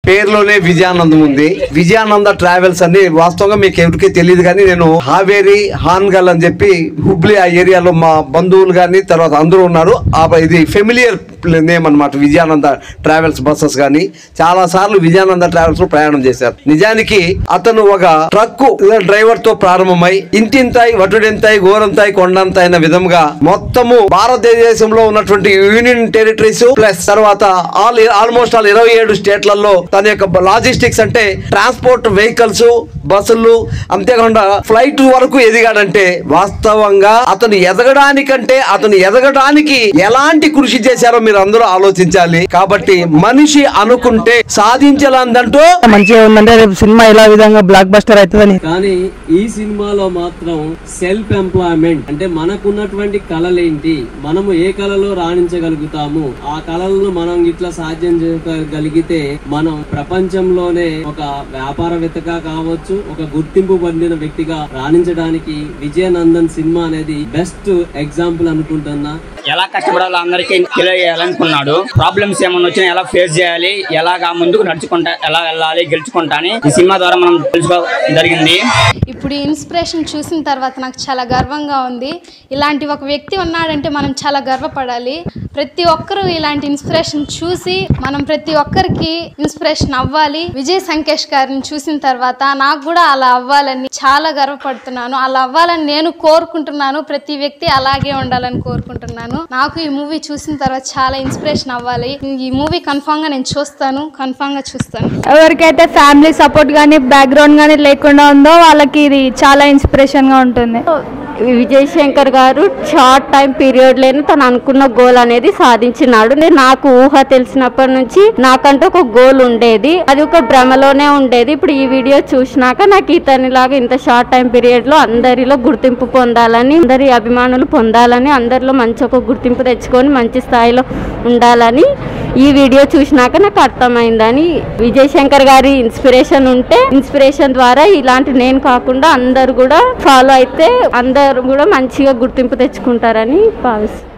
పేరులోనే విజయానందం ఉంది విజయానంద ట్రావెల్స్ అని వాస్తవంగా మీకు ఎవరికి తెలియదు కానీ నేను హావేరి హాన్గల్ అని చెప్పి హుబ్లీ ఆ ఏరియాలో మా బంధువులు కానీ తర్వాత అందరూ ఉన్నారు ఆ ఇది ఫెమిలియర్ నేమ్ అన్నమాట విజయానంద ట్రావెల్స్ బస్సెస్ కానీ చాలా సార్లు విజయానంద ట్రావెల్స్ లో ప్రయాణం చేశారు నిజానికి అతను ఒక ట్రక్ డ్రైవర్ తో ప్రారంభమై ఇంటింతాయి వటుడింతాయి గోరంతాయి కొండంతాయి అన్న విధంగా మొత్తము భారతదేశంలో ఉన్నటువంటి యూనియన్ టెరిటరీస్ ప్లస్ తర్వాత ఆల్ ఆల్మోస్ట్ ఆల్ ఇరవై ఏడు స్టేట్లలో తన యొక్క లాజిస్టిక్స్ అంటే ట్రాన్స్పోర్ట్ వెహికల్స్ బస్సులు అంతేకాకుండా ఫ్లైట్ వరకు ఎదిగాడంటే వాస్తవంగా అతను ఎదగడానికంటే అతను ఎదగడానికి ఎలాంటి కృషి చేశారో మీరు అందరూ ఆలోచించాలి కాబట్టి మనిషి అనుకుంటే సాధించాలందంటూ మంచిగా ఉందంటే రేపు సినిమా ఇలా విధంగా బ్లాక్ బస్టర్ అవుతుందని కానీ ఈ సినిమాలో మాత్రం సెల్ఫ్ ఎంప్లాయ్మెంట్ అంటే మనకున్నటువంటి కళలేంటి మనము ఏ కళలో రాణించగలుగుతాము ఆ కళలను మనం ఇట్లా సాధ్యం చేయగలిగితే మనం ప్రపంచంలోనే ఒక వ్యాపారవేత్తగా కావచ్చు ఒక గుర్తింపు పొందిన వ్యక్తిగా రాణించడానికి విజయనందన్ సినిమా అనేది బెస్ట్ ఎగ్జాంపుల్ అనుకుంటున్నా ఎలా కష్టపడాలో అందరికీ తెలియజేయాలనుకున్నాడు ప్రాబ్లమ్స్ ఏమైనా వచ్చినా ఎలా ఫేస్ చేయాలి ఎలాగా ముందుకు నడుచుకుంటా ఎలా వెళ్ళాలి గెలుచుకుంటా అని ఈ సినిమా ద్వారా మనం తెలుసుకో జరిగింది ఇప్పుడు ఈ ఇన్స్పిరేషన్ చూసిన తర్వాత నాకు చాలా గర్వంగా ఉంది ఇలాంటి ఒక వ్యక్తి ఉన్నాడంటే మనం చాలా గర్వపడాలి ప్రతి ఒక్కరూ ఇలాంటి ఇన్స్పిరేషన్ చూసి మనం ప్రతి ఒక్కరికి ఇన్స్పిరేషన్ అవ్వాలి విజయ్ సంకేష్ గారిని చూసిన తర్వాత నాకు కూడా అలా అవ్వాలని చాలా గర్వపడుతున్నాను అలా అవ్వాలని నేను కోరుకుంటున్నాను ప్రతి వ్యక్తి అలాగే ఉండాలని కోరుకుంటున్నాను నాకు ఈ మూవీ చూసిన తర్వాత చాలా ఇన్స్పిరేషన్ అవ్వాలి ఈ మూవీ కన్ఫామ్ గా నేను చూస్తాను కన్ఫామ్ గా చూస్తాను ఎవరికైతే ఫ్యామిలీ సపోర్ట్ కానీ బ్యాక్గ్రౌండ్ కానీ లేకుండా ఉందో వాళ్ళకి ఇది చాలా ఇన్స్పిరేషన్ గా ఉంటుంది విజయ్ శంకర్ గారు షార్ట్ టైం పీరియడ్ లేని తను అనుకున్న గోల్ అనేది సాధించినాడు నేను నాకు ఊహ తెలిసినప్పటి నుంచి నాకంటూ ఒక గోల్ ఉండేది అది ఒక భ్రమలోనే ఉండేది ఇప్పుడు ఈ వీడియో చూసినాక నాకు ఇతనిలాగా ఇంత షార్ట్ టైం పీరియడ్ లో అందరిలో గుర్తింపు పొందాలని అందరి అభిమానులు పొందాలని అందరిలో మంచి ఒక గుర్తింపు తెచ్చుకొని మంచి స్థాయిలో ఉండాలని ఈ వీడియో చూసినాక నాకు అర్థమైందని విజయ్ శంకర్ గారి ఇన్స్పిరేషన్ ఉంటే ఇన్స్పిరేషన్ ద్వారా ఇలాంటి నేను కాకుండా అందరు కూడా ఫాలో అయితే అందరు కూడా మంచిగా గుర్తింపు తెచ్చుకుంటారని భావిస్తున్నాను